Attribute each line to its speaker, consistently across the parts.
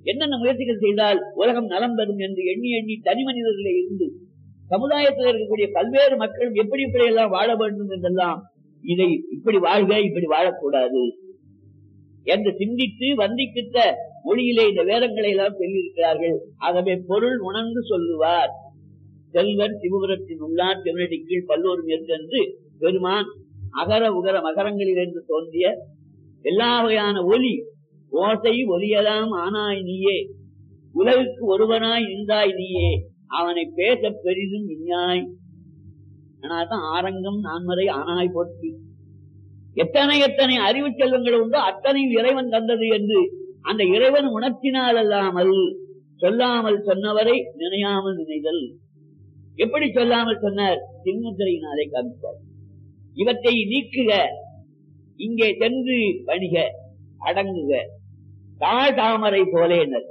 Speaker 1: என்னென்ன முயற்சிகள் செய்தால் உலகம் நலம் பெறும் என்று எண்ணி எண்ணி தனி மனிதர்களே இருந்து சமுதாயத்தில் இருக்கக்கூடிய பல்வேறு மக்கள் எப்படி இப்படி எல்லாம் வாழ வேண்டும் என்றெல்லாம் இதை இப்படி வாழ்க இப்படி வாழக்கூடாது என்று சிந்தித்து வந்திக்கிட்ட மொழியிலே இந்த வேதங்களை எல்லாம் சொல்லியிருக்கிறார்கள் ஆகவே பொருள் உணர்ந்து சொல்லுவார் செல்வன் சிவபுரத்தின் உள்ளார் திருநடி கீழ் பல்லோரும் என்று பெருமான் அகர உகர மகரங்களில் என்று தோன்றிய எல்லா வகையான ஒலி ஓசை ஒலியலாம் ஆனாய் நீயே உலகுக்கு ஒருவனாய் நின்றாய் நீயே அவனை பேச பெரிதும் இன்னாய் ஆனாதான் ஆரங்கம் நான்மறை ஆனாய் போற்றி எத்தனை எத்தனை அறிவு செல்வங்கள் உண்டோ அத்தனையும் இறைவன் தந்தது என்று அந்த இறைவன் உணர்த்தினால் அல்லாமல் சொல்லாமல் சொன்னவரை நினையாமல் நினைதல் எப்படி சொல்லாமல் சொன்னார் சின்முத்திரையினாலே காமித்தார் இவற்றை நீக்குக இங்கே சென்று பணிக அடங்குக தாழ் தாமரை போலேனர்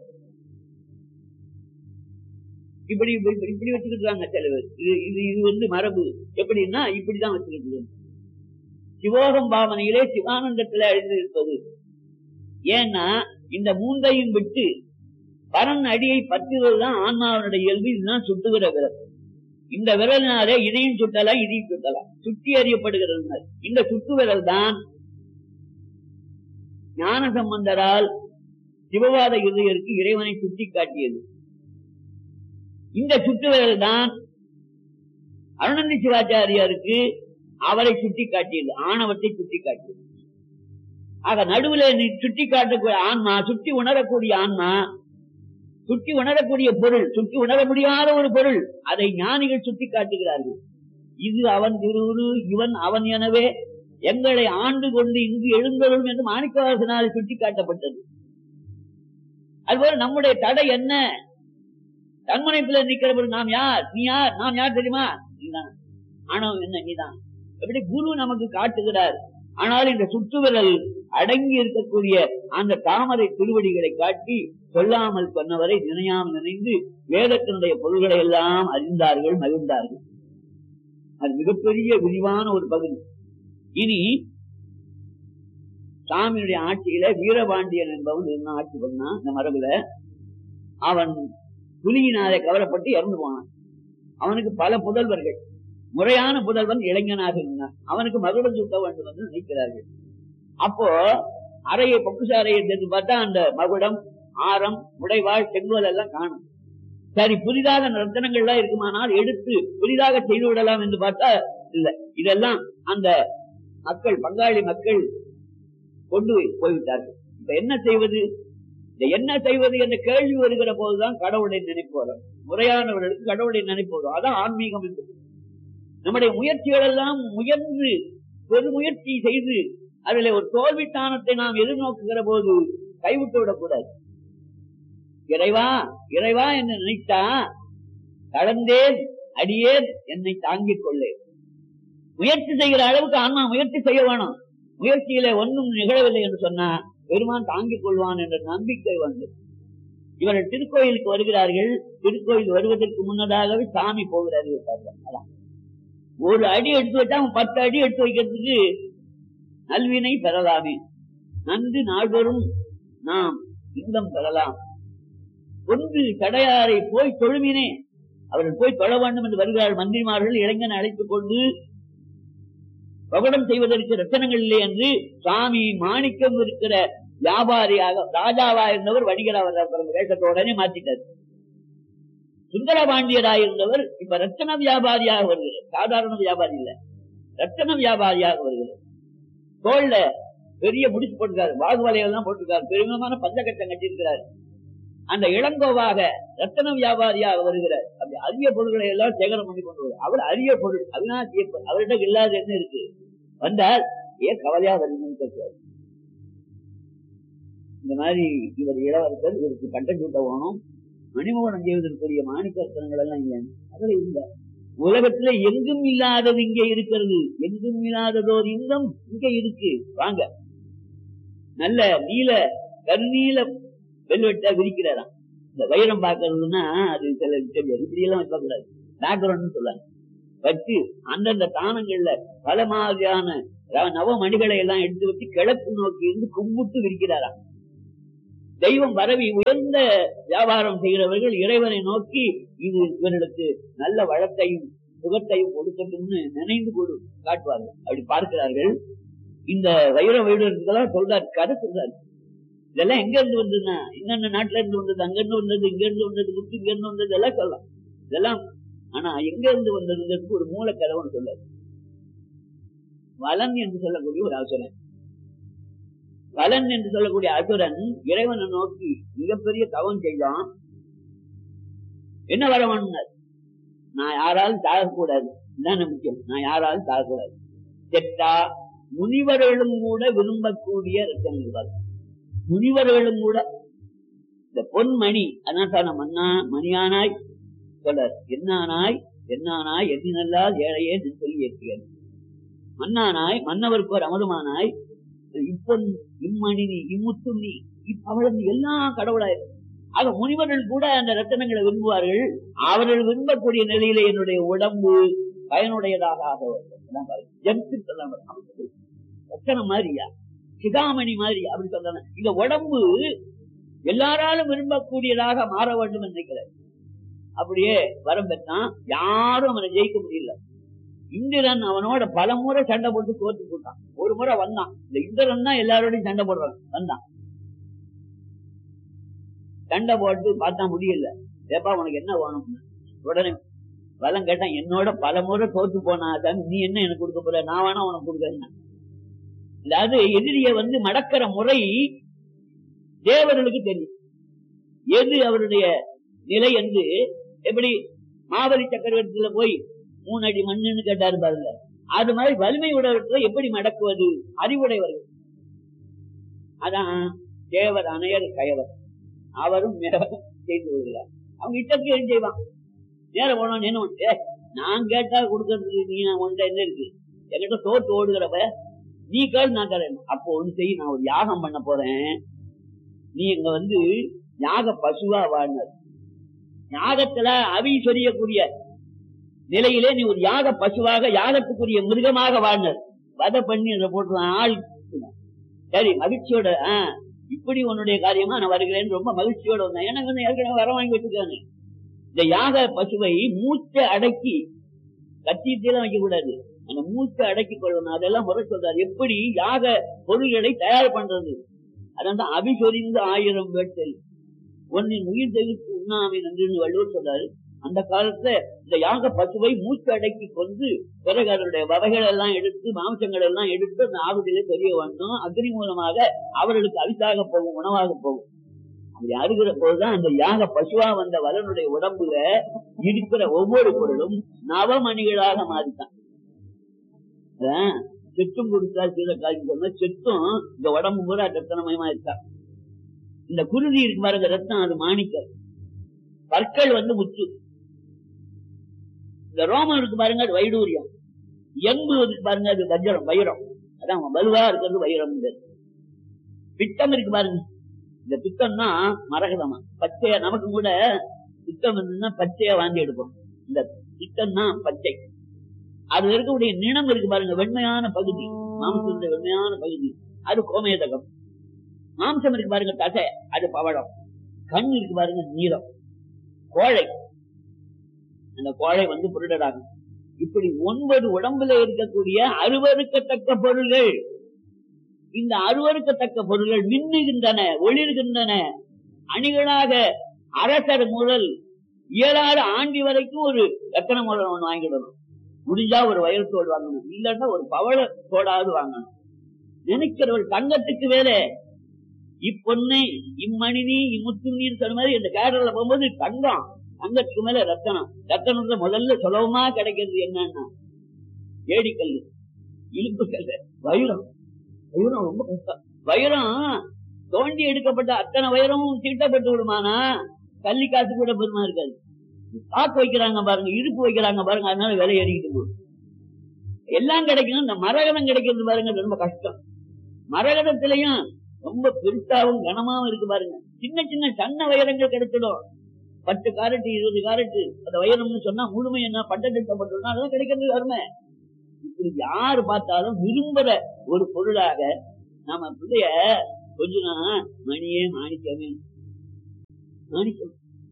Speaker 1: இப்படி இப்படி இப்படி வச்சுக்கிட்டாங்க சிலவர் இது இது இது வந்து மரபு எப்படின்னா இப்படிதான் வச்சுக்கிட்டு சிவோகம் பாவனையிலே சிவானந்தத்துல எழுந்திருப்பது ஏன்னா இந்த மூன்றையும் விட்டு பரன் அடியை பற்றுவதுதான் ஆன்மாவனுடைய இயல்பு இதுதான் சுட்டுகிற விரல் இந்த விரலினாலே இதையும் சுட்டலாம் இதையும் சுட்டலாம் சுட்டி அறியப்படுகிறது இந்த சுட்டு விரல் தான் ஞான சம்பந்தரால் சிவவாத இருதயருக்கு இறைவனை சுட்டி காட்டியது இந்த சுட்டு விரல் தான் அருணந்தி சிவாச்சாரியாருக்கு அவரை சுட்டி காட்டியது ஆணவத்தை சுட்டி காட்டியது ஆக நடுவுல நீ சுட்டி காட்டக்கூடிய ஆன்மா சுட்டி உணரக்கூடிய ஆன்மா சுட்டி உணரக்கூடிய பொருள் சுட்டி உணர முடியாத ஒரு பொருள் அதை ஞானிகள் சுட்டி காட்டுகிறார்கள் இது அவன் திருவுரு இவன் அவன் எனவே எங்களை ஆண்டு கொண்டு இங்கு எழுந்தருளும் என்று மாணிக்கவாசனால் சுட்டி காட்டப்பட்டது அதுபோல நம்முடைய தடை என்ன தன்முனைப்புல நிக்கிறபடி நாம் யார் நீ யார் நாம் யார் தெரியுமா நீதான் ஆணவம் என்ன நீதான் எப்படி குரு நமக்கு காட்டுகிறார் ஆனால் இந்த சுற்றுவிரல் அடங்கி இருக்கக்கூடிய அந்த தாமரை திருவடிகளை காட்டி சொல்லாமல் சொன்னவரை நினையாமல் நினைந்து வேதத்தினுடைய பொருள்களை எல்லாம் அறிந்தார்கள் மகிழ்ந்தார்கள் அது மிகப்பெரிய விரிவான ஒரு பகுதி இனி சாமியுடைய ஆட்சியில வீரபாண்டியன் என்பவன் என்ன ஆட்சி பண்ணா இந்த மரபுல அவன் புலியினாலே கவரப்பட்டு இறந்து போனான் அவனுக்கு பல புதல்வர்கள் முறையான புதல்வன் இளைஞனாக இருந்தான் அவனுக்கு மகுடம் சுட்ட வேண்டும் என்று நினைக்கிறார்கள் அப்போ அறையை பொக்குச அறையை தெரிந்து பார்த்தா அந்த மகுடம் ஆரம் உடைவாள் செங்கோல் எல்லாம் காணும் சரி புதிதாக ரத்தனங்கள்லாம் இருக்குமானால் எடுத்து புதிதாக செய்து விடலாம் என்று பார்த்தா இல்ல இதெல்லாம் அந்த மக்கள் பங்காளி மக்கள் கொண்டு போய்விட்டார்கள் இப்ப என்ன செய்வது இந்த என்ன செய்வது என்ற கேள்வி வருகிற போதுதான் கடவுளை நினைப்பு வரும் முறையானவர்களுக்கு கடவுளை நினைப்பு வரும் அதான் ஆன்மீகம் என்பது நம்முடைய முயற்சிகள் எல்லாம் முயன்று பெருமுயற்சி செய்து அதில் ஒரு தோல்வித்தானத்தை நாம் எதிர்நோக்குகிற போது கைவிட்டு விடக்கூடாது இறைவா இறைவா என்று நினைத்தா கலந்தேன் அடியேன் என்னை தாங்கிக் கொள்ளேன் முயற்சி செய்கிற அளவுக்கு ஆன்மா முயற்சி செய்ய வேணும் முயற்சியில ஒன்றும் நிகழவில்லை என்று சொன்னா பெருமான் தாங்கிக் கொள்வான் என்ற நம்பிக்கை வந்து இவர்கள் திருக்கோயிலுக்கு வருகிறார்கள் திருக்கோயில் வருவதற்கு முன்னதாகவே சாமி போகிறார்கள் அதான் ஒரு அடி எடுத்து வச்சா அவன் பத்து அடி எடுத்து வைக்கிறதுக்கு நல்வினை பெறலாமே நன்று நாள்தோறும் நாம் இன்பம் பெறலாம் ஒன்று கடையாரை போய் தொழுமினே அவர்கள் போய் தொழ வேண்டும் என்று வருகிறார்கள் மந்திரிமார்கள் இளைஞனை அழைத்துக் கொண்டு பகடம் செய்வதற்கு ரத்தனங்கள் இல்லை என்று சுவாமி மாணிக்கம் இருக்கிற வியாபாரியாக ராஜாவா இருந்தவர் வணிகராக வேஷத்தோடனே மாத்திட்டார் சுந்தர பாண்டியராக இருந்தவர் இப்ப ரத்தன வியாபாரியாக வருகிறார் சாதாரண வியாபாரி இல்ல ரத்தன வியாபாரியாக வருகிறார் தோல்ல பெரிய முடிச்சு போட்டிருக்காரு வாகுவலையெல்லாம் போட்டிருக்காரு பெருமிதமான பஞ்சகட்டம் கட்டியிருக்கிறார் அந்த இளங்கோவாக ரத்தன வியாபாரியாக வருகிறார் அப்படி அரிய பொருள்களை எல்லாம் சேகரம் பண்ணி கொண்டு வருவார் அவர் அரிய பொருள் அவினாசிய பொருள் அவர்கிட்ட இல்லாத என்ன இருக்கு வந்தால் ஏன் கவலையா வருதுன்னு கேட்கிறார் இந்த மாதிரி இவர் இளவரசர் இவருக்கு கட்டம் சூட்ட வேணும் மணிமோகனம் செய்வதற்குரிய மாணிக்கத்தனங்கள் எல்லாம் இல்லை அதுல இல்ல உலகத்துல எங்கும் இல்லாதது இங்கே இருக்கிறது எங்கும் இல்லாததோர் இன்பம் இங்க இருக்கு வாங்க நல்ல நீல கருநீல வெல்வெட்டா விரிக்கிறாராம் இந்த வைரம் பார்க்கறதுன்னா அது சில தெரியாது இப்படி எல்லாம் வைக்க கூடாது பேக்ரவுண்ட் சொல்லாங்க வச்சு அந்தந்த தானங்கள்ல பல மாதிரியான நவ மணிகளை எல்லாம் எடுத்து வச்சு கிழக்கு நோக்கி இருந்து கும்பிட்டு விரிக்கிறாராம் தெய்வம் பரவி உயர்ந்த வியாபாரம் செய்கிறவர்கள் இறைவனை நோக்கி இது இவர்களுக்கு நல்ல வளத்தையும் சுகத்தையும் கொடுக்கட்டும்னு நினைந்து கொடு காட்டுவார்கள் அப்படி பார்க்கிறார்கள் இந்த வைர வைடர்களெல்லாம் சொல்றாரு கதை சொல்றாரு இதெல்லாம் எங்க இருந்து வந்ததுன்னா இன்னென்ன நாட்டுல இருந்து வந்தது அங்க இருந்து வந்தது இங்க இருந்து வந்தது முத்து இங்க இருந்து வந்தது எல்லாம் சொல்லலாம் இதெல்லாம் ஆனா எங்க இருந்து வந்ததுங்கிறதுக்கு ஒரு மூல கதவன் சொல்றாரு வலன் என்று சொல்லக்கூடிய ஒரு அசுரன் வலன் என்று சொல்லக்கூடிய அசுரன் இறைவனை நோக்கி மிகப்பெரிய தவம் செய்தான் என்ன வரவன்னார் நான் யாராலும் சாகக்கூடாது இதுதான் முக்கியம் நான் யாராலும் சாகக்கூடாது செட்டா முனிவர்களும் கூட விரும்பக்கூடிய ரத்தங்கள் முனிவர்களும் கூட இந்த பொன்மணி அதான் மன்னா மணியானாய் சொல்றார் என்னானாய் என்னானாய் எண்ணினல்லால் ஏழையே என்று சொல்லி ஏற்றுகிறார் மன்னானாய் மன்னவருக்கு ஒரு அமருமானாய் இப்பொன் இம்மணி நீ இம்முத்து நீ அவளது எல்லாம் கடவுளாய் ஆக முனிவர்கள் கூட அந்த ரத்தனங்களை விரும்புவார்கள் அவர்கள் விரும்பக்கூடிய நிலையில என்னுடைய உடம்பு பயனுடையதாக ஆக ரத்தனம் மாதிரியா சிகாமணி மாதிரி அப்படி சொல்றாங்க இந்த உடம்பு எல்லாராலும் விரும்பக்கூடியதாக மாற வேண்டும் என்று நினைக்கிறார் அப்படியே வரம் பெற்றான் யாரும் அவனை ஜெயிக்க முடியல இந்திரன் அவனோட பல முறை சண்டை போட்டு தோத்து போட்டான் ஒரு முறை வந்தான் இந்த இந்திரன் தான் எல்லாரோடையும் சண்டை போடுறான் வந்தான் சண்டை போட்டு பார்த்தா முடியல ஏப்பா உனக்கு என்ன வேணும் உடனே பலம் கேட்டான் என்னோட பல முறை தோத்து போனா நீ என்ன எனக்கு கொடுக்க போற நான் வேணா உனக்கு கொடுக்கறேன் அதாவது எதிரிய வந்து மடக்கிற முறை தேவர்களுக்கு தெரியும் எது அவருடைய நிலை என்று எப்படி மாவலி சக்கரவர்த்தியில போய் மூணு அடி மண்ணுன்னு கேட்டாரு பாருங்க அது மாதிரி வலிமை உடையவர்களை எப்படி மடக்குவது அறிவுடையவர்கள் அதான் தேவர் அணையர் கயவர் அவரும் செய்து கொள்கிறார் அவங்க இட்டக்கு எழுதி செய்வான் நேரம் போனோம் என்ன நான் கேட்டா கொடுக்கறதுக்கு நீ உன்கிட்ட என்ன இருக்கு என்கிட்ட தோத்து ஓடுகிறப்ப நீ கேள் நான் தரேன் அப்போ ஒண்ணு செய் நான் ஒரு யாகம் பண்ண போறேன் நீ இங்க வந்து யாக பசுவா வாழ்ந்தார் யாகத்துல அவி சொரியக்கூடிய நிலையிலே நீ ஒரு யாக பசுவாக யாகத்துக்குரிய மிருகமாக வாழ்ந்தார் வதை பண்ணி அதை போட்டு ஆள் சரி மகிழ்ச்சியோட ஆஹ் இப்படி உன்னுடைய காரியமா நான் வருகிறேன் ரொம்ப மகிழ்ச்சியோட வந்தேன் எனக்கு வந்து ஏற்கனவே வர வாங்கி வச்சிருக்காங்க இந்த யாக பசுவை மூச்சை அடக்கி கத்தியத்தையெல்லாம் வைக்க கூடாது அந்த மூச்சை அடக்கி கொள்ளணும் அதெல்லாம் முறை சொல்றாரு எப்படி யாக பொருள்களை தயார் பண்றது அதான் அபிசொரிந்து ஆயிரம் வேட்டல் ஒன்னின் உயிர் தெளித்து உண்ணாமை நன்றின்னு வள்ளுவர் சொல்றாரு அந்த காலத்துல இந்த யாக பசுவை மூச்சு அடக்கி கொண்டு பிறகு அதனுடைய வகைகள் எல்லாம் எடுத்து மாംசங்கள் எல்லாம் எடுத்து அந்த ஆகுதியில தெரிய வேண்டும் அக்னி மூலமாக அவர்களுக்கு அரிசாக போகும் உணவாக போகும் அப்படி அருகிற போதுதான் அந்த யாக பசுவா வந்த வலனுடைய உடம்புல இருக்கிற ஒவ்வொரு பொருளும் நவமணிகளாக மாறித்தான் செத்தும் கொடுத்தா சீதக்காய் சொன்ன செத்தும் இந்த உடம்பு பூரா ரத்தனமயமா இருக்கா இந்த குருதி இருக்கு பாருங்க ரத்தம் அது மாணிக்கம் பற்கள் வந்து முத்து இந்த ரோமம் இருக்கு பாருங்க அது வைடூரியம் எம்பு இருக்கு பாருங்க அது வஜ்ரம் வைரம் அதான் வலுவா இருக்கிறது வைரம் பித்தம் இருக்கு பாருங்க இந்த பித்தம்னா மரகதமா பச்சையா நமக்கு கூட பித்தம் இருந்ததுன்னா பச்சையா வாங்கி எடுப்போம் இந்த பித்தம்னா பச்சை அது இருக்கக்கூடிய நினம் இருக்கு பாருங்க வெண்மையான பகுதி மாம்சத்துல வெண்மையான பகுதி அது கோமேதகம் மாம்சம் இருக்கு பாருங்க தசை அது பவளம் கண் இருக்கு பாருங்க நீளம் கோழை அந்த கோழை வந்து புருடராகும் இப்படி ஒன்பது உடம்புல இருக்கக்கூடிய அருவறுக்கத்தக்க பொருள்கள் இந்த அருவறுக்கத்தக்க பொருள்கள் மின்னுகின்றன ஒளிர்கின்றன அணிகளாக அரசர் முதல் இயலாத ஆண்டி வரைக்கும் ஒரு ரத்தன முதல் ஒண்ணு வாங்கிடணும் முடிஞ்சா ஒரு வயல் தோல் வாங்கணும் இல்லன்னா ஒரு பவள தோடாவது வாங்கணும் நினைக்கிறவர் தங்கத்துக்கு வேற இப்பொண்ணு இம்மணினி இம்முத்துநீர் சொன்ன மாதிரி இந்த கேரள போகும்போது தங்கம் தங்கத்துக்கு மேல ரத்தனம் ரத்தனத்துல முதல்ல சுலபமா கிடைக்கிறது என்னன்னா ஏடிக்கல் இழுப்பு கல் வைரம் வைரம் ரொம்ப கஷ்டம் வைரம் தோண்டி எடுக்கப்பட்ட அத்தனை வைரமும் தீட்டப்பட்டு விடுமானா கள்ளி காசு கூட பெருமா இருக்காது காக்கு வைக்கிறாங்க பாருங்க இடுப்பு வைக்கிறாங்க பாருங்க அதனால விலை ஏறிக்கிட்டு போகுது எல்லாம் கிடைக்கும் இந்த மரகதம் கிடைக்கிறது பாருங்க ரொம்ப கஷ்டம் மரகதத்திலையும் ரொம்ப பெருசாவும் கனமாவும் இருக்கு பாருங்க சின்ன சின்ன சன்ன வைரங்கள் கிடைச்சிடும் பத்து காரட்டு இருபது காரட்டு அந்த வைரம்னு சொன்னா முழுமை என்ன பட்டத்திட்டப்பட்டோம்னா அதெல்லாம் கிடைக்கிறது அருமை இப்படி யாரு பார்த்தாலும் விரும்புற ஒரு பொருளாக நம்ம பிள்ளைய கொஞ்ச நாள் மணியே மாணிக்கமே மாணிக்கம்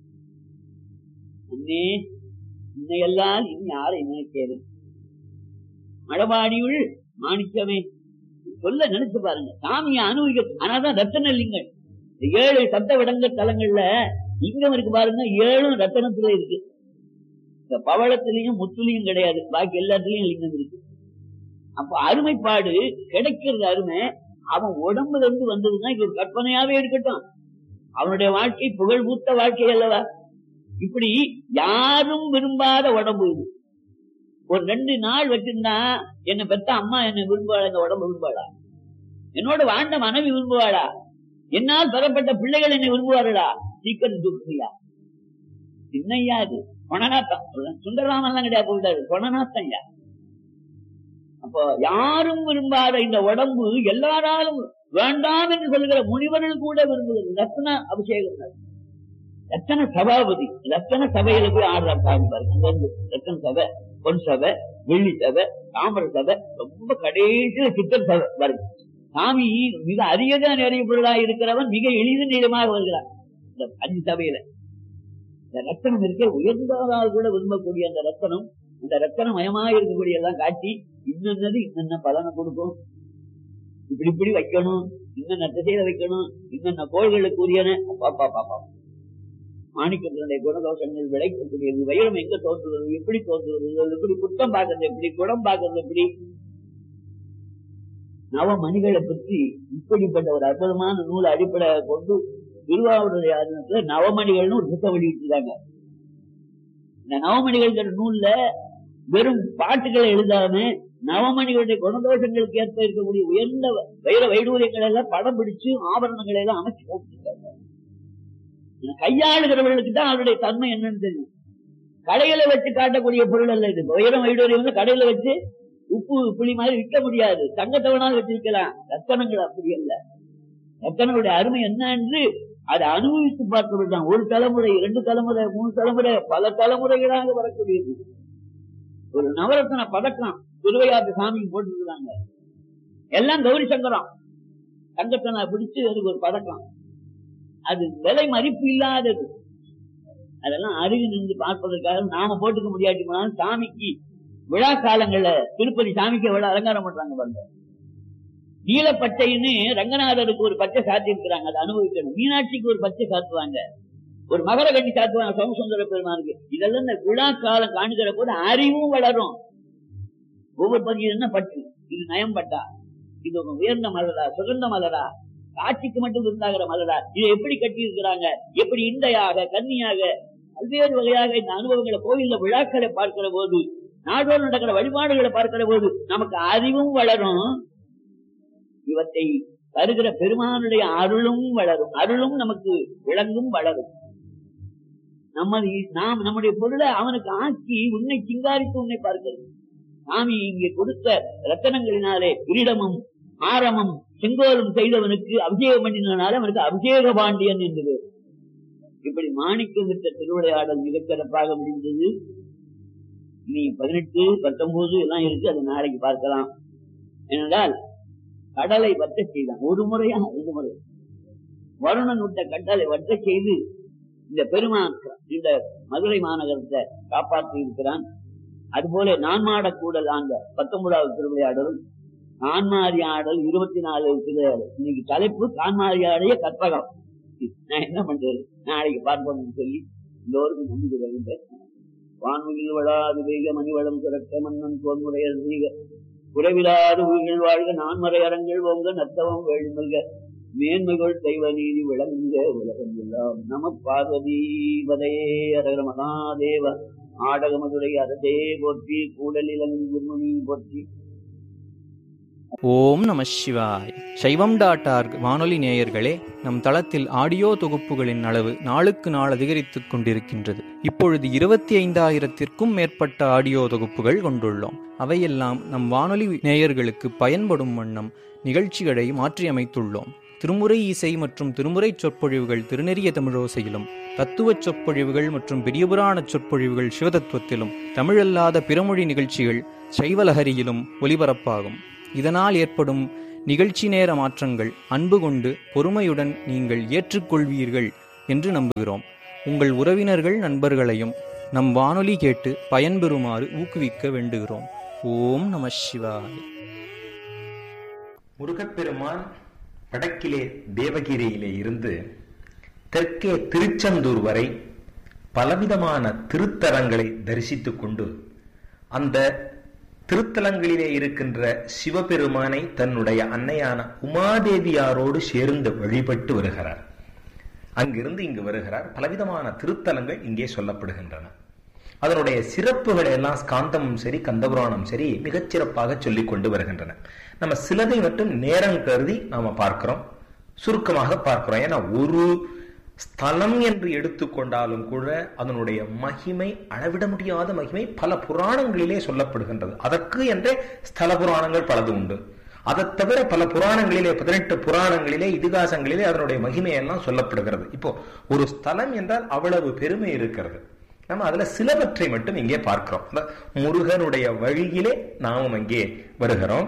Speaker 1: அண்ணே இன்னையெல்லாம் இனி யாரை நினைக்கிறது மடபாடியுள் மாணிக்கமே சொல்ல நினைச்சு பாருங்க சாமியை அனுபவிக்க ஆனாதான் ரத்தன இல்லைங்கள் இந்த ஏழு சத்த விடங்க தலங்கள்ல லிங்கம் இருக்கு பாருங்க ஏழும் ரத்தனத்துல இருக்கு இந்த பவளத்திலையும் முத்துலையும் கிடையாது பாக்கி எல்லாத்துலயும் லிங்கம் இருக்கு அப்ப அருமைப்பாடு கிடைக்கிறது அருமை அவன் உடம்புல இருந்து வந்ததுன்னா இது ஒரு கற்பனையாவே இருக்கட்டும் அவனுடைய வாழ்க்கை புகழ் பூத்த வாழ்க்கை அல்லவா இப்படி யாரும் விரும்பாத உடம்பு இது ஒரு ரெண்டு நாள் வச்சிருந்தா என்னை பெத்த அம்மா என்னை விரும்புவாளா இந்த உடம்பு விரும்புவாளா என்னோட வாழ்ந்த மனைவி விரும்புவாளா என்னால் பெறப்பட்ட பிள்ளைகள் என்னை விரும்புவார்களா சீக்கிரம் தூக்குறியா சின்னையா இது கொணநாத்தம் சுந்தரராமன் எல்லாம் கிடையாது போயிட்டாரு கொணநாத்தம் ஐயா அப்போ யாரும் விரும்பாத இந்த உடம்பு எல்லாராலும் வேண்டாம் என்று சொல்லுகிற முனிவர்கள் கூட விரும்புகிறது ரத்ன அபிஷேகம் தான். ரத்தன சபாபதி ரத்தன சபையில போய் ஆடுறார் சாமி பாருங்க அங்க இருந்து ரத்தன சபை பொன் சபை வெள்ளி சபை தாமர சபை ரொம்ப கடைசியில சித்தர் சபை பாருங்க சாமி மிக அரியதான் அறியப்படுவதா இருக்கிறவன் மிக எளிது நீளமாக வருகிறார் இந்த அஞ்சு சபையில இந்த ரத்தனம் இருக்க உயர்ந்ததாக கூட விரும்பக்கூடிய அந்த ரத்தனம் இந்த ரத்தன மயமாக இருக்கக்கூடிய எல்லாம் காட்டி இன்னது இன்னென்ன பலனை கொடுக்கும் இப்படி இப்படி வைக்கணும் இன்னென்ன திசையில வைக்கணும் இன்னென்ன கோள்களுக்கு உரியன பாப்பா பாப்பா மாணிக்கத்தினுடைய குணதோஷங்கள் விளைக்கக்கூடியது வைரம் எங்க தோன்றுவது எப்படி தோன்றுவது அது எப்படி குற்றம் பார்க்கறது எப்படி குணம் பார்க்கறது எப்படி நவமணிகளை பற்றி இப்படிப்பட்ட ஒரு அற்புதமான நூலை அடிப்படை கொண்டு திருவாவூருடைய ஆதீனத்துல நவமணிகள்னு ஒரு புத்தகம் வெளியிட்டிருக்காங்க இந்த நவமணிகள் நூல்ல வெறும் பாட்டுகளை எழுதாம நவமணிகளுடைய குணதோஷங்களுக்கு ஏற்ப இருக்கக்கூடிய உயர்ந்த வைர வைடூரியங்களை எல்லாம் படம் பிடிச்சு ஆபரணங்களை எல்லாம் அமைச்சு போட்டுருக்காங்க கையாளுகிறவர்களுக்கு தான் அவருடைய தன்மை என்னன்னு தெரியும் கடையில வச்சு காட்டக்கூடிய பொருள் அல்ல இது வைரம் வைடூரியம் வந்து கடையில வச்சு உப்பு புளி மாதிரி விற்க முடியாது தங்கத்தவனால் வச்சு விற்கலாம் ரத்தனங்கள் அப்படி அல்ல ரத்தனங்களுடைய அருமை என்ன என்று அதை அனுபவித்து பார்த்தவர்கள் தான் ஒரு தலைமுறை இரண்டு தலைமுறை மூணு தலைமுறை பல தலைமுறைகளாக வரக்கூடியது ஒரு நவரத்ன பதக்கம் திருவையாத்து சாமிக்கு போட்டுருக்காங்க எல்லாம் கௌரி சங்கரம் தங்கத்தனை பிடிச்சு அதுக்கு ஒரு பதக்கம் அது விலை மதிப்பு இல்லாதது அதெல்லாம் அருகி நின்று பார்ப்பதற்காக நாம போட்டுக்க முடியாட்டி போனாலும் சாமிக்கு விழா காலங்கள்ல திருப்பதி சாமிக்கு எவ்வளவு அலங்காரம் பண்றாங்க பாருங்க நீலப்பச்சைன்னு ரங்கநாதருக்கு ஒரு பச்சை சாத்தி இருக்கிறாங்க அதை அனுபவிக்கணும் மீனாட்சிக்கு ஒரு பச்சை சாத்துவாங்க ஒரு மகர கட்டி சாத்துவாங்க சோமசுந்தர பெருமானுக்கு இதெல்லாம் இந்த விழா காலம் காணுகிற போது அறிவும் வளரும் ஒவ்வொரு பதிவு என்ன பட்டு இது நயம் பட்டா இது ஒரு உயர்ந்த மலரா சுகந்த மலரா காட்சிக்கு மட்டும் இருந்தாகிற மலரா இதை எப்படி கட்டி இருக்கிறாங்க எப்படி இந்தையாக கன்னியாக பல்வேறு வகையாக இந்த அனுபவங்களை கோயில்ல விழாக்களை பார்க்கிற போது நாடோடு நடக்கிற வழிபாடுகளை பார்க்கிற போது நமக்கு அறிவும் வளரும் இவற்றை தருகிற பெருமானுடைய அருளும் வளரும் அருளும் நமக்கு விளங்கும் வளரும் நம்ம நாம் நம்முடைய பொருளை அவனுக்கு ஆக்கி உன்னை சிங்காரித்து உன்னை பார்க்கிறது சாமி இங்கே கொடுத்த ரத்தனங்களினாலே கிரீடமும் ஆரமும் செங்கோலும் செய்தவனுக்கு அபிஷேகம் பண்ணினாலே அவனுக்கு அபிஷேக பாண்டியன் என்று பேர். இப்படி மாணிக்கம் விட்ட திருவிளையாடல் மிகச் சிறப்பாக முடிந்தது இனி பதினெட்டு பத்தொன்பது எல்லாம் இருக்கு அதை நாளைக்கு பார்க்கலாம் ஏனென்றால் கடலை வற்ற செய்தான் ஒரு முறையா ரெண்டு முறை வருணன் விட்ட கடலை வற்ற செய்து இந்த பெருமான் இந்த மதுரை மாநகரத்தை காப்பாற்றி இருக்கிறான் அதுபோல நான்மாட கூடல் ஆண்ட பத்தொன்பதாவது திருவிளையாடல் கான்மாரி ஆடல் இருபத்தி நாலு திருவிளையாடல் இன்னைக்கு தலைப்பு கான்மாரி ஆடைய கற்பகம் நான் என்ன பண்றது நாளைக்கு பார்ப்போம்னு சொல்லி எல்லோருக்கும் நன்றி வருகின்றேன் வான்முகில் வளாது வேக மணிவளம் சுரக்க மன்னன் தோன்முறையர் செய்க குறைவிலாத உயிர்கள் வாழ்க நான்மறை அரங்கள் ஓங்க நத்தவம் வேள்மல்க மேன்மைகள் தெய்வ நீதி விளங்குக உலகம் எல்லாம் நம பார்வதி வதையே அரகர மகாதேவ ஆடக மதுரை அரசே போற்றி கூடலிலங்கு குருமணி போற்றி
Speaker 2: ஓம் நம சிவாய் சைவம் டாட் ஆர்க் வானொலி நேயர்களே நம் தளத்தில் ஆடியோ தொகுப்புகளின் அளவு நாளுக்கு நாள் அதிகரித்துக் கொண்டிருக்கின்றது இப்பொழுது இருபத்தி ஐந்தாயிரத்திற்கும் மேற்பட்ட ஆடியோ தொகுப்புகள் கொண்டுள்ளோம் அவையெல்லாம் நம் வானொலி நேயர்களுக்கு பயன்படும் வண்ணம் நிகழ்ச்சிகளை மாற்றியமைத்துள்ளோம் திருமுறை இசை மற்றும் திருமுறை சொற்பொழிவுகள் திருநெறிய தமிழோசையிலும் தத்துவச் சொற்பொழிவுகள் மற்றும் பெரியபுராண சொற்பொழிவுகள் சிவதத்துவத்திலும் தமிழல்லாத பிறமொழி நிகழ்ச்சிகள் சைவலஹரியிலும் ஒலிபரப்பாகும் இதனால் ஏற்படும் நிகழ்ச்சி நேர மாற்றங்கள் அன்பு கொண்டு பொறுமையுடன் நீங்கள் ஏற்றுக்கொள்வீர்கள் என்று நம்புகிறோம் உங்கள் உறவினர்கள் நண்பர்களையும் நம் வானொலி கேட்டு பயன்பெறுமாறு ஊக்குவிக்க வேண்டுகிறோம் ஓம் நம சிவாய்
Speaker 3: முருகப்பெருமான் வடக்கிலே தேவகிரியிலே இருந்து தெற்கே திருச்செந்தூர் வரை பலவிதமான திருத்தலங்களை தரிசித்துக் கொண்டு அந்த திருத்தலங்களிலே இருக்கின்ற சிவபெருமானை தன்னுடைய அன்னையான உமாதேவியாரோடு சேர்ந்து வழிபட்டு வருகிறார் அங்கிருந்து இங்கு வருகிறார் பலவிதமான திருத்தலங்கள் இங்கே சொல்லப்படுகின்றன அதனுடைய சிறப்புகளை எல்லாம் ஸ்காந்தமும் சரி கந்தபுராணம் சரி மிகச் சிறப்பாக சொல்லிக் கொண்டு வருகின்றன நம்ம சிலதை மட்டும் நேரம் கருதி நாம பார்க்கிறோம் சுருக்கமாக பார்க்கிறோம் ஏன்னா ஒரு ஸ்தலம் என்று எடுத்துக்கொண்டாலும் கூட அதனுடைய மகிமை அளவிட முடியாத மகிமை பல புராணங்களிலே சொல்லப்படுகின்றது அதற்கு என்றே ஸ்தல புராணங்கள் பலது உண்டு அதை தவிர பல புராணங்களிலே பதினெட்டு புராணங்களிலே இதிகாசங்களிலே அதனுடைய மகிமையெல்லாம் சொல்லப்படுகிறது இப்போ ஒரு ஸ்தலம் என்றால் அவ்வளவு பெருமை இருக்கிறது நம்ம அதுல சிலவற்றை மட்டும் இங்கே பார்க்கிறோம் முருகனுடைய வழியிலே நாமும் அங்கே வருகிறோம்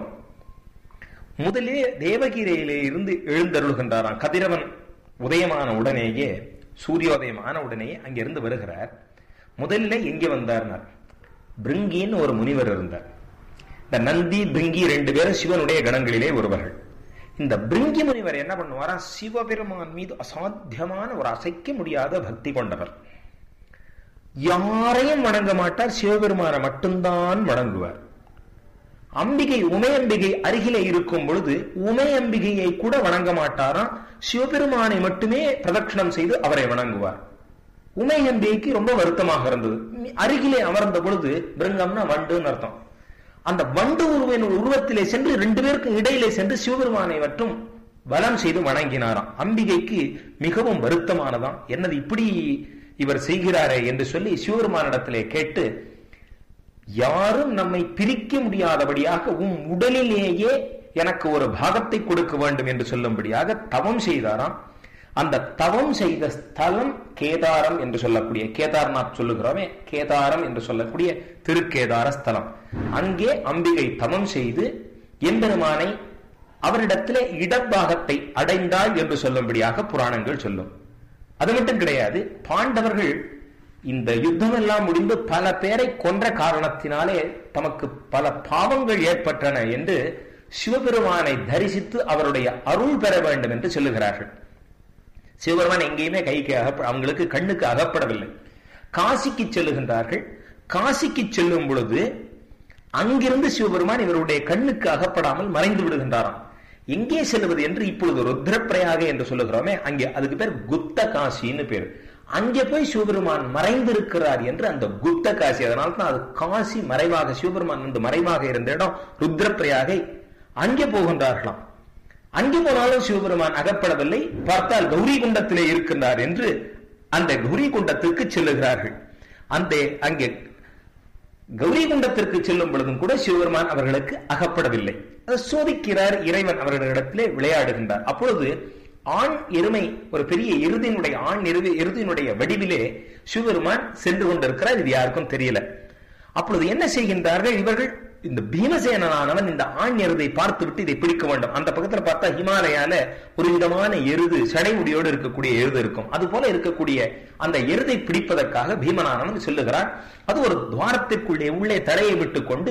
Speaker 3: முதலே தேவகிரியிலே இருந்து எழுந்தருளுகின்றாராம் கதிரவன் உதயமான உடனேயே சூரியோதயம் ஆன உடனேயே அங்கிருந்து வருகிறார் முதல்ல எங்கே வந்தார்னார் பிருங்கின்னு ஒரு முனிவர் இருந்தார் இந்த நந்தி பிருங்கி ரெண்டு பேரும் சிவனுடைய கணங்களிலே ஒருவர்கள் இந்த பிருங்கி முனிவர் என்ன பண்ணுவாரா சிவபெருமான் மீது அசாத்தியமான ஒரு அசைக்க முடியாத பக்தி கொண்டவர் யாரையும் வணங்க மாட்டார் சிவபெருமானை மட்டும்தான் வணங்குவார் அம்பிகை உமையம்பிகை அருகிலே இருக்கும் பொழுது உமையம்பிகையை கூட வணங்க மாட்டாராம் சிவபெருமானை மட்டுமே பிரதட்சணம் செய்து அவரை வணங்குவார் உமையம்பிகைக்கு ரொம்ப வருத்தமாக இருந்தது அருகிலே அமர்ந்த பொழுது பிருங்கம்னா வண்டுன்னு அர்த்தம் அந்த வண்டு உருவின் உருவத்திலே சென்று ரெண்டு பேருக்கும் இடையிலே சென்று சிவபெருமானை மற்றும் வலம் செய்து வணங்கினாராம் அம்பிகைக்கு மிகவும் வருத்தமானதாம் என்னது இப்படி இவர் செய்கிறாரே என்று சொல்லி சிவபெருமானிடத்திலே கேட்டு யாரும் நம்மை பிரிக்க முடியாதபடியாக உன் உடலிலேயே எனக்கு ஒரு பாகத்தை கொடுக்க வேண்டும் என்று சொல்லும்படியாக தவம் செய்தாராம் அந்த தவம் செய்த ஸ்தலம் கேதாரம் என்று சொல்லக்கூடிய கேதார்நாத் சொல்லுகிறோமே கேதாரம் என்று சொல்லக்கூடிய திருக்கேதார ஸ்தலம் அங்கே அம்பிகை தவம் செய்து எம்பெருமானை அவரிடத்திலே இடப்பாகத்தை அடைந்தாள் என்று சொல்லும்படியாக புராணங்கள் சொல்லும் அது மட்டும் கிடையாது பாண்டவர்கள் இந்த யுத்தம் எல்லாம் முடிந்து பல பேரை கொன்ற காரணத்தினாலே தமக்கு பல பாவங்கள் ஏற்பட்டன என்று சிவபெருமானை தரிசித்து அவருடைய அருள் பெற வேண்டும் என்று சொல்லுகிறார்கள் சிவபெருமான் எங்கேயுமே கைக்கு அகப்ப அவங்களுக்கு கண்ணுக்கு அகப்படவில்லை காசிக்கு செல்லுகின்றார்கள் காசிக்கு செல்லும் பொழுது அங்கிருந்து சிவபெருமான் இவருடைய கண்ணுக்கு அகப்படாமல் மறைந்து விடுகின்றாராம் எங்கே செல்வது என்று இப்பொழுது ருத்ரப்பிரயாக என்று சொல்லுகிறோமே அங்கே அதுக்கு பேர் குப்த காசின்னு பேர் அங்கே போய் சிவபெருமான் மறைந்திருக்கிறார் என்று அந்த குப்த காசி அதனால தான் அது காசி மறைவாக சிவபெருமான் வந்து மறைவாக இருந்த இடம் ருத்ரப்பிரயாகை அங்கே போகின்றார்களாம் அங்கே போனாலும் சிவபெருமான் அகப்படவில்லை பார்த்தால் கௌரி குண்டத்திலே இருக்கின்றார் என்று அந்த கௌரி குண்டத்திற்கு செல்லுகிறார்கள் அந்த அங்கே கௌரி குண்டத்திற்கு செல்லும் பொழுதும் கூட சிவபெருமான் அவர்களுக்கு அகப்படவில்லை அதை சோதிக்கிறார் இறைவன் அவர்களிடத்திலே விளையாடுகின்றார் அப்பொழுது ஆண் எருமை ஒரு பெரிய எருதினுடைய ஆண் எருது எருதினுடைய வடிவிலே சிவபெருமான் சென்று கொண்டிருக்கிறார் இது யாருக்கும் தெரியல அப்பொழுது என்ன செய்கின்றார்கள் இவர்கள் இந்த பீமசேனனானவன் இந்த ஆண் எருதை பார்த்து விட்டு இதை பிடிக்க வேண்டும் அந்த பக்கத்துல பார்த்தா ஹிமாலயால ஒரு விதமான எருது சடைமுடியோடு இருக்கக்கூடிய எருது இருக்கும் அது போல இருக்கக்கூடிய அந்த எருதை பிடிப்பதற்காக பீமனானவன் சொல்லுகிறார் அது ஒரு துவாரத்திற்குள்ளே உள்ளே தடையை விட்டு கொண்டு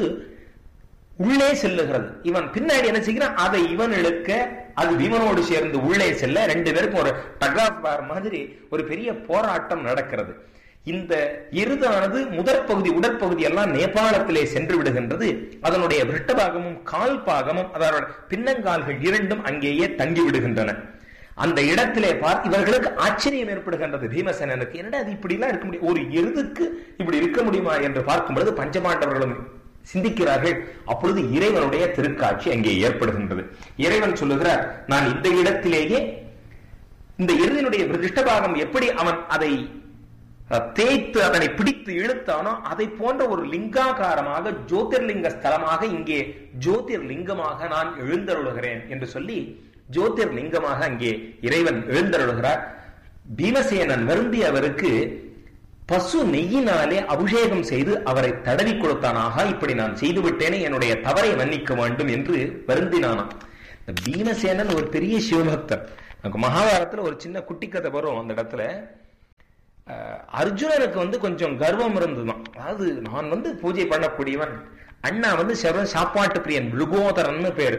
Speaker 3: உள்ளே செல்லுகிறது இவன் பின்னாடி என்ன செய்கிறான் அதை இவன் இழுக்க அது பீமனோடு சேர்ந்து உள்ளே செல்ல ரெண்டு பேருக்கும் ஒரு டகாப் பார் மாதிரி ஒரு பெரிய போராட்டம் நடக்கிறது இந்த எருதானது முதற் பகுதி உடற்பகுதி எல்லாம் நேபாளத்திலே சென்று விடுகின்றது அதனுடைய விருட்டபாகமும் கால் பாகமும் அதனோட பின்னங்கால்கள் இரண்டும் அங்கேயே தங்கி விடுகின்றன அந்த இடத்திலே பார்த்து இவர்களுக்கு ஆச்சரியம் ஏற்படுகின்றது பீமசேனனுக்கு என்னடா அது இப்படி எல்லாம் இருக்க முடியும் ஒரு எருதுக்கு இப்படி இருக்க முடியுமா என்று பார்க்கும் பொழுது பஞ்சபாண்டவர்களும் சிந்திக்கிறார்கள் அப்பொழுது இறைவனுடைய திருக்காட்சி அங்கே ஏற்படுகின்றது இறைவன் சொல்லுகிறார் நான் இந்த இடத்திலேயே இந்த எருதினுடைய விருஷ்டபாகம் எப்படி அவன் அதை தேய்த்து அதனை பிடித்து இழுத்தானோ அதை போன்ற ஒரு லிங்காகாரமாக ஜோதிர்லிங்க ஸ்தலமாக இங்கே ஜோதிர்லிங்கமாக நான் எழுந்தருளுகிறேன் என்று சொல்லி ஜோதிர்லிங்கமாக அங்கே இறைவன் எழுந்தருளுகிறார் பீமசேனன் வருந்தி அவருக்கு பசு நெய்யினாலே அபிஷேகம் செய்து அவரை தடவி கொடுத்தானாக இப்படி நான் செய்து விட்டேனே என்னுடைய தவறை மன்னிக்க வேண்டும் என்று வருந்தினானாம் இந்த பீமசேனன் ஒரு பெரிய சிவபக்தர் நமக்கு மகாபாரதத்துல ஒரு சின்ன குட்டி கதை வரும் அந்த இடத்துல அஹ், அர்ஜுனனுக்கு வந்து கொஞ்சம் கர்வம் இருந்ததுதான் அதாவது நான் வந்து பூஜை பண்ணக்கூடியவன் அண்ணா வந்து சிவன் சாப்பாட்டு பிரியன் விழுகோதரன்னு பேரு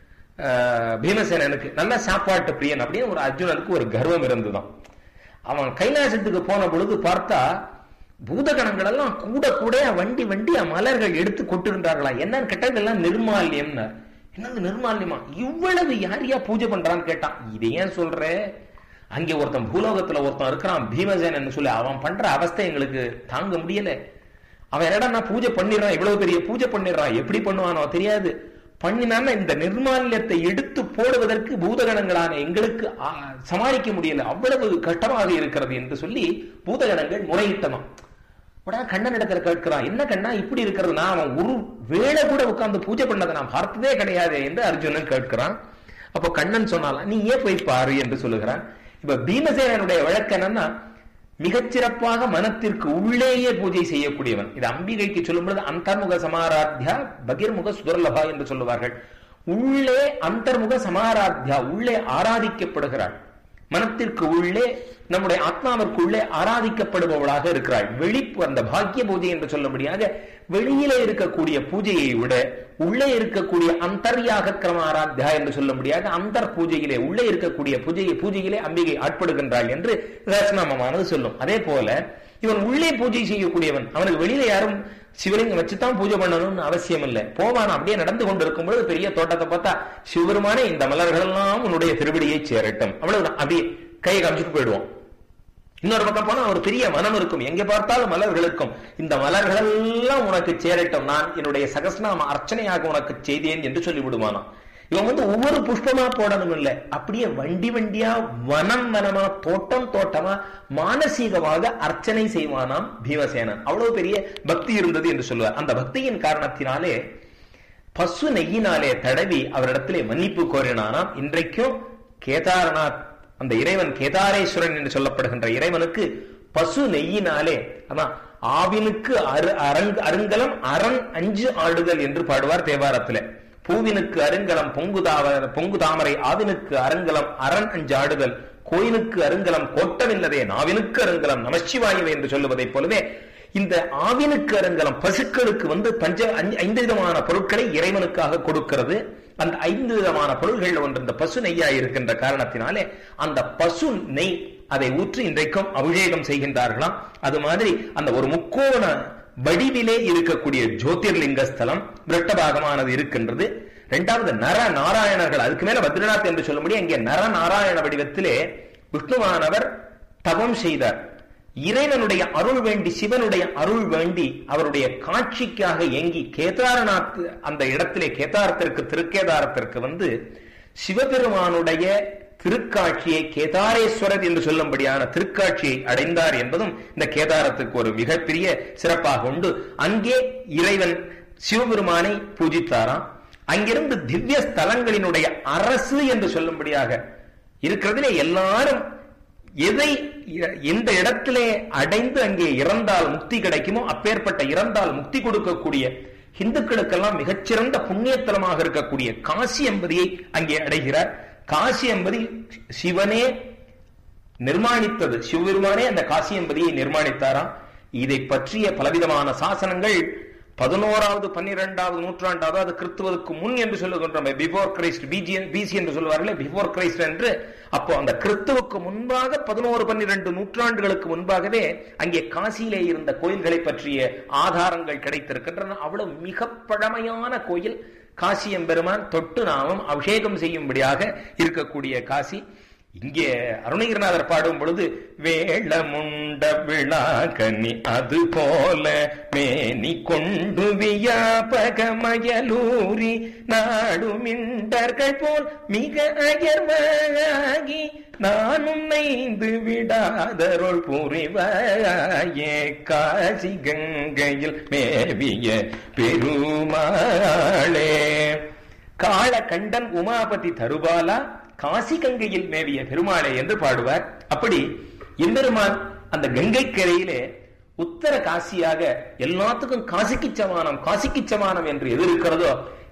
Speaker 3: அஹ், பீமசேனனுக்கு நல்ல சாப்பாட்டு பிரியன் அப்படின்னு ஒரு அர்ஜுனனுக்கு ஒரு கர்வம் இருந்துதான் அவன் கைலாசத்துக்கு போன பொழுது பார்த்தா பூதகணங்கள் எல்லாம் கூட கூட வண்டி வண்டி மலர்கள் எடுத்து கொட்டிருந்தார்களா என்னன்னு கேட்டா இதெல்லாம் நிர்மால்யம்னா என்னது நிர்மால்யமா இவ்வளவு யார் யா பூஜை பண்றான்னு கேட்டான் இதை ஏன் சொல்ற அங்கே ஒருத்தன் பூலோகத்துல ஒருத்தன் இருக்கிறான் பீமசேனன் சொல்லி அவன் பண்ற அவஸ்தை எங்களுக்கு தாங்க முடியல அவன் என்னடா பூஜை பண்ணிடுறான் இவ்வளவு பெரிய பூஜை பண்ணிடுறான் எப்படி பண்ணுவானோ தெரியாது பண்ணினான்னா இந்த நிர்மால்யத்தை எடுத்து போடுவதற்கு பூதகணங்களான எங்களுக்கு ஆ, சமாளிக்க முடியல அவ்வளவு கஷ்டமாக இருக்கிறது என்று சொல்லி பூதகணங்கள் முறையிட்டதாம் உடனே கண்ணன் இடத்துல கேட்கிறான் என்ன கண்ணா இப்படி இருக்கிறது நான் அவன் ஒரு வேளை கூட உட்கார்ந்து பூஜை பண்ணதை நான் பார்த்ததே கிடையாது என்று அர்ஜுனன் கேட்கிறான் அப்போ கண்ணன் சொன்னாலாம் நீ ஏன் போய் பாரு என்று சொல்லுகிறான் இப்ப பீமசேனனுடைய வழக்கம் என்னன்னா மிகச்சிறப்பாக மனத்திற்கு உள்ளேயே பூஜை செய்யக்கூடியவன் இது அம்பிகைக்கு சொல்லும் பொழுது அந்தர்முக சமாராத்யா பகிர்முக சுதர்லபா என்று சொல்லுவார்கள் உள்ளே அந்தர்முக சமாராத்யா உள்ளே ஆராதிக்கப்படுகிறாள் மனத்திற்கு உள்ளே நம்முடைய ஆத்மாவிற்குள்ளே ஆராதிக்கப்படுபவளாக இருக்கிறாள் வெளிப்பு அந்த பாக்கிய பூஜை என்று சொல்லும்படியாக வெளியிலே இருக்கக்கூடிய பூஜையை விட உள்ளே இருக்கக்கூடிய அந்தர்யாக கிரம ஆராத்யா என்று சொல்லும்படியாக அந்தர் பூஜையிலே உள்ளே இருக்கக்கூடிய பூஜையை பூஜையிலே அம்பிகை ஆட்படுகின்றாள் என்று ரசநாமமானது சொல்லும் அதே போல இவன் உள்ளே பூஜை செய்யக்கூடியவன் அவனுக்கு வெளியில யாரும் சிவலிங்கம் வச்சுதான் பூஜை பண்ணணும்னு அவசியம் இல்லை போவான் அப்படியே நடந்து கொண்டிருக்கும் பொழுது பெரிய தோட்டத்தை பார்த்தா சிவபெருமானே இந்த மலர்கள் எல்லாம் உன்னுடைய திருவடியை சேரட்டும் அவ்வளவுதான் அப்படியே கையை காமிச்சிட்டு போயிடுவோம் இன்னொரு பக்கம் போனா ஒரு பெரிய மனம் இருக்கும் எங்க பார்த்தாலும் மலர்களுக்கும் இந்த மலர்கள் எல்லாம் உனக்கு சேரட்டும் நான் என்னுடைய சகஸ்நாம அர்ச்சனையாக உனக்கு செய்தேன் என்று சொல்லி விடுவானாம் இவன் வந்து ஒவ்வொரு புஷ்பமா போடணும் இல்ல அப்படியே வண்டி வண்டியா வனம் வனமா தோட்டம் தோட்டமா மானசீகமாக அர்ச்சனை செய்வானாம் பீமசேனன் அவ்வளவு பெரிய பக்தி இருந்தது என்று சொல்லுவார் அந்த பக்தியின் காரணத்தினாலே பசு நெய்யினாலே தடவி அவரிடத்திலே மன்னிப்பு கோரினானாம் இன்றைக்கும் கேதாரநாத் அந்த இறைவன் கேதாரேஸ்வரன் என்று சொல்லப்படுகின்ற இறைவனுக்கு பசு நெய்யினாலே அதான் ஆவினுக்கு அரு அரங் அருங்கலம் அரண் அஞ்சு ஆடுதல் என்று பாடுவார் தேவாரத்திலே பூவினுக்கு அருங்கலம் பொங்கு தாவ பொங்கு தாமரை ஆவினுக்கு அருங்கலம் அரண் அஞ்சு ஆடுதல் கோயிலுக்கு அருங்கலம் கோட்டமில்லதே நாவினுக்கு அருங்கலம் நமச்சிவாயுவே என்று சொல்லுவதைப் போலவே இந்த ஆவினுக்கு அருங்கலம் பசுக்களுக்கு வந்து பஞ்ச ஐந்து- ஐந்து விதமான பொருட்களை இறைவனுக்காக கொடுக்கிறது அந்த ஐந்து விதமான பொருள்கள் ஒன்று இந்த பசு நெய்யா இருக்கின்ற காரணத்தினாலே அந்த பசு நெய் அதை ஊற்றி இன்றைக்கும் அபிஷேகம் செய்கின்றார்களாம் அது மாதிரி அந்த ஒரு முக்கோண வடிவிலே இருக்கக்கூடிய ஜோதிர்லிங்க ஸ்தலம் விரட்டபாகமானது இருக்கின்றது இரண்டாவது நர நாராயணர்கள் அதுக்கு மேல பத்ரிநாத் என்று சொல்ல முடியும் இங்கே நர நாராயண வடிவத்திலே விஷ்ணுவானவர் தவம் செய்தார் இறைவனுடைய அருள் வேண்டி சிவனுடைய அருள் வேண்டி அவருடைய காட்சிக்காக எங்கி கேதாரநாத் அந்த இடத்திலே கேதாரத்திற்கு திருக்கேதாரத்திற்கு வந்து சிவபெருமானுடைய திருக்காட்சியை கேதாரேஸ்வரர் என்று சொல்லும்படியான திருக்காட்சியை அடைந்தார் என்பதும் இந்த கேதாரத்துக்கு ஒரு மிகப்பெரிய சிறப்பாக உண்டு அங்கே இறைவன் சிவபெருமானை பூஜித்தாராம் அங்கிருந்து திவ்ய ஸ்தலங்களினுடைய அரசு என்று சொல்லும்படியாக இருக்கிறதுலே எல்லாரும் எதை எந்த இடத்திலே அடைந்து அங்கே இறந்தால் முக்தி கிடைக்குமோ அப்பேற்பட்ட இறந்தால் முக்தி கொடுக்கக்கூடிய இந்துக்களுக்கெல்லாம் மிகச்சிறந்த புண்ணியத்தலமாக இருக்கக்கூடிய காசி என்பதியை அங்கே அடைகிறார் காசி என்பதி சிவனே நிர்மாணித்தது சிவபெருமானே அந்த காசி என்பதியை நிர்மாணித்தாராம் இதை பற்றிய பலவிதமான சாசனங்கள் பதினோராவது பன்னிரெண்டாவது நூற்றாண்டாவது அது கிறிஸ்துவதுக்கு முன் என்று சொல்லுகின்றோம் பிஃபோர் கிரைஸ்ட் பிஜி பிசி என்று சொல்லுவார்களே பிஃபோர் கிரைஸ்ட் என்று அப்போ அந்த கிறிஸ்துவுக்கு முன்பாக பதினோரு பன்னிரண்டு நூற்றாண்டுகளுக்கு முன்பாகவே அங்கே காசியிலே இருந்த கோயில்களை பற்றிய ஆதாரங்கள் கிடைத்திருக்கின்றன அவ்வளவு மிக பழமையான கோயில் காசி எம்பெருமான் தொட்டு நாமும் அபிஷேகம் செய்யும்படியாக இருக்கக்கூடிய காசி இங்கே அருணகிரிநாதர் பாடும் பொழுது வேளமுண்ட விழா கனி அது போல மேனி கொண்டு வியாபகமயலூரி நாடுமிண்டர்கள் போல் மிக அயர்வாகி நானும் நைந்து விடாதருள் புரிவாயே காசி கங்கையில் மேவிய பெருமாளே காளகண்டன் உமாபதி தருபாலா காசி கங்கையில் மேவிய பெருமாளே என்று பாடுவார் அப்படி எம்பெருமான் அந்த கங்கை கரையிலே உத்தர காசியாக எல்லாத்துக்கும் காசிக்கு சமானம் காசிக்கு சமானம் என்று எது இருக்கிறதோ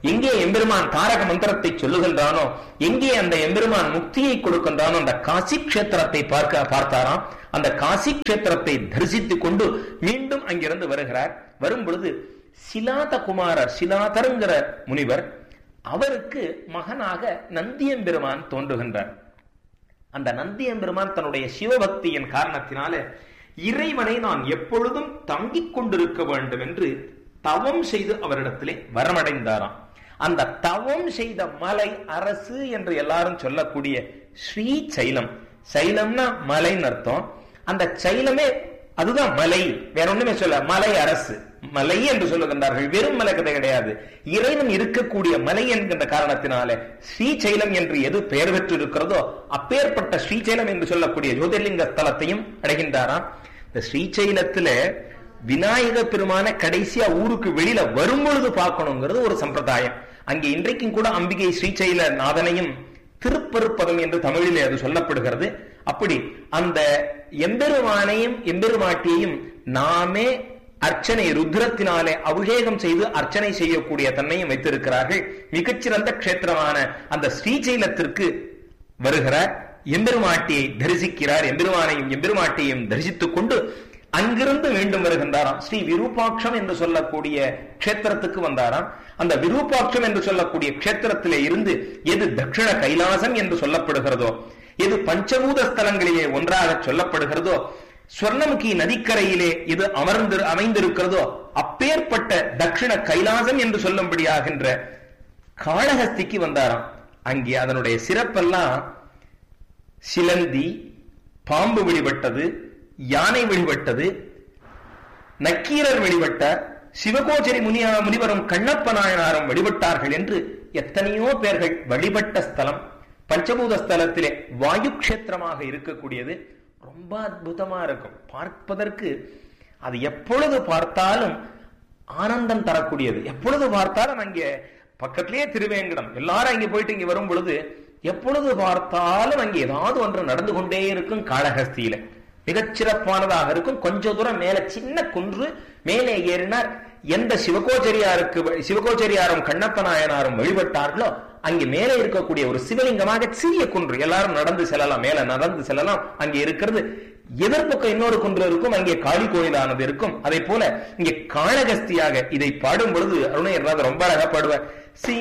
Speaker 3: எங்கே எம்பெருமான் தாரக மந்திரத்தை சொல்லுகின்றானோ எங்கே அந்த எம்பெருமான் முக்தியை கொடுக்கின்றானோ அந்த காசி கஷேத்திரத்தை பார்க்க பார்த்தாராம் அந்த காசி கஷேத்திரத்தை தரிசித்துக் கொண்டு மீண்டும் அங்கிருந்து வருகிறார் வரும் பொழுது சிலாத குமாரர் சிலாதருங்கிற முனிவர் அவருக்கு மகனாக நந்தியம்பெருமான் தோன்றுகின்றார் அந்த நந்தியம்பெருமான் தன்னுடைய சிவபக்தியின் காரணத்தினால இறைவனை நான் எப்பொழுதும் தங்கிக் கொண்டிருக்க வேண்டும் என்று தவம் செய்து அவரிடத்திலே வரமடைந்தாராம் அந்த தவம் செய்த மலை அரசு என்று எல்லாரும் சொல்லக்கூடிய ஸ்ரீ சைலம் சைலம்னா மலைன்னு அர்த்தம் அந்த சைலமே அதுதான் மலை வேற ஒண்ணுமே சொல்ல மலை அரசு மலை என்று சொல்லுகின்றார்கள் வெறும் மலை கதை கிடையாது இறைவன் இருக்கக்கூடிய மலை என்கின்ற காரணத்தினால ஸ்ரீசைலம் என்று எது பெயர் பெற்று இருக்கிறதோ அப்பேற்பட்ட ஸ்ரீசைலம் என்று சொல்லக்கூடிய ஜோதிர்லிங்க ஸ்தலத்தையும் அடைகின்றாராம் இந்த ஸ்ரீசைலத்துல விநாயக பெருமான கடைசியா ஊருக்கு வெளியில வரும்பொழுது பார்க்கணுங்கிறது ஒரு சம்பிரதாயம் அங்கே இன்றைக்கும் கூட அம்பிகை ஸ்ரீசைல நாதனையும் திருப்பருப்பதம் என்று தமிழிலே அது சொல்லப்படுகிறது அப்படி அந்த எம்பெருமானையும் எம்பெருமாட்டியையும் நாமே அர்ச்சனை ருத்ரத்தினாலே அபிஷேகம் செய்து அர்ச்சனை செய்யக்கூடிய தன்மையும் வைத்திருக்கிறார்கள் மிகச்சிறந்த க்ஷேத்திரமான அந்த ஸ்ரீசைலத்திற்கு வருகிறார் எம்பெருமாட்டியை தரிசிக்கிறார் எம்பெருமானையும் எம்பெருமாட்டியையும் தரிசித்துக் கொண்டு அங்கிருந்து மீண்டும் வருகின்றாராம் ஸ்ரீ விரூபாட்சம் என்று சொல்லக்கூடிய க்ஷேத்திரத்துக்கு வந்தாராம் அந்த விரூபாட்சம் என்று சொல்லக்கூடிய க்ஷேத்திரத்திலே இருந்து எது தட்சிண கைலாசம் என்று சொல்லப்படுகிறதோ எது பஞ்சபூத ஸ்தலங்களிலே ஒன்றாக சொல்லப்படுகிறதோ ஸ்வர்ணமுகி நதிக்கரையிலே இது அமர்ந்து அமைந்திருக்கிறதோ அப்பேற்பட்ட தட்சிண கைலாசம் என்று சொல்லும்படியாகின்ற காளஹஸ்திக்கு வந்தாராம் அங்கே அதனுடைய சிறப்பெல்லாம் சிலந்தி பாம்பு வெளிப்பட்டது யானை வெளிப்பட்டது நக்கீரர் வெளிப்பட்டார் சிவகோச்சரி முனியா முனிவரும் கண்ணப்ப நாயனாரும் வழிபட்டார்கள் என்று எத்தனையோ பேர்கள் வழிபட்ட ஸ்தலம் பஞ்சபூத ஸ்தலத்திலே வாயு கஷேத்திரமாக இருக்கக்கூடியது ரொம்ப அற்புதமா இருக்கும் பார்ப்பதற்கு அது எப்பொழுது பார்த்தாலும் ஆனந்தம் தரக்கூடியது எப்பொழுது பார்த்தாலும் அங்கே பக்கத்திலேயே திருவேங்கடம் எல்லாரும் அங்கே போயிட்டு இங்க வரும் பொழுது எப்பொழுது பார்த்தாலும் அங்கே ஏதாவது ஒன்று நடந்து கொண்டே இருக்கும் காளஹஸ்தியில மிகச்சிறப்பானதாக இருக்கும் கொஞ்ச தூரம் மேல சின்ன குன்று மேலே ஏறினார் எந்த சிவகோச்சரியாருக்கு சிவகோச்சரியாரும் கண்ணப்ப நாயனாரும் வழிபட்டார்களோ அங்கே மேலே இருக்கக்கூடிய ஒரு சிவலிங்கமாக சிறிய குன்று எல்லாரும் நடந்து செல்லலாம் மேல நடந்து செல்லலாம் அங்கே இருக்கிறது எதிர்ப்பக்கம் இன்னொரு குன்று இருக்கும் அங்கே காளி கோயிலானது இருக்கும் அதே போல இங்கே காளகஸ்தியாக இதை பாடும் பொழுது அருணையர் ரொம்ப அழகா பாடுவார்